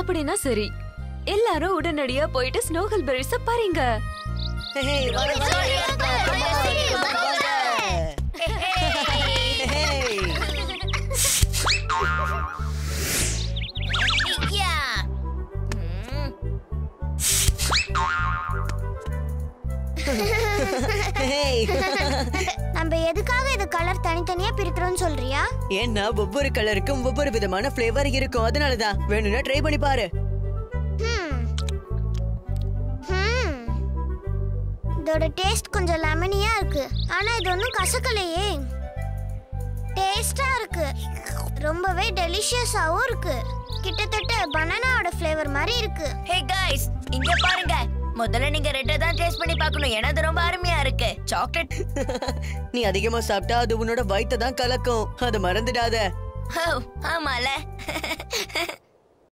அப்படின்னா சரி எல்லாரும் உடனடியா போயிட்டு ஸ்னோகல் பெரிஸ பாருங்க ஹே, வாங்க, வாங்க. ஹே. யா. ம். ஹே. நம்ம எதுக்காக இது கலர் தனித்தனியா பிரிக்கிறோம்னு சொல்றியா ஏன்னா ஒவ்வொரு கலருக்கும் ஒவ்வொரு விதமான ஃபிளேவர் இருக்கும் அதனாலதான் வேணும்னா ட்ரை பண்ணி பாரு ஹம். ஹம். இதோட டேஸ்ட் கொஞ்சம் லெமனியா இருக்கு ஆனா இது ஒன்றும் கசக்கலையே டேஸ்டா இருக்கு ரொம்பவே டெலிஷியஸாவும் இருக்கு கிட்டத்தட்ட பனானாவோட ஃப்ளேவர் மாதிரி இருக்கு ஹே காய்ஸ் இங்க பாருங்க முதல்ல நீங்க ரெட்டை தான் டேஸ்ட் பண்ணி பார்க்கணும் ஏன்னா அது ரொம்ப அருமையா இருக்கு சாக்லேட் நீ அதிகமா சாப்பிட்டா அது உன்னோட வயித்தை தான் கலக்கும் அதை மறந்துடாத ஓ ஆமால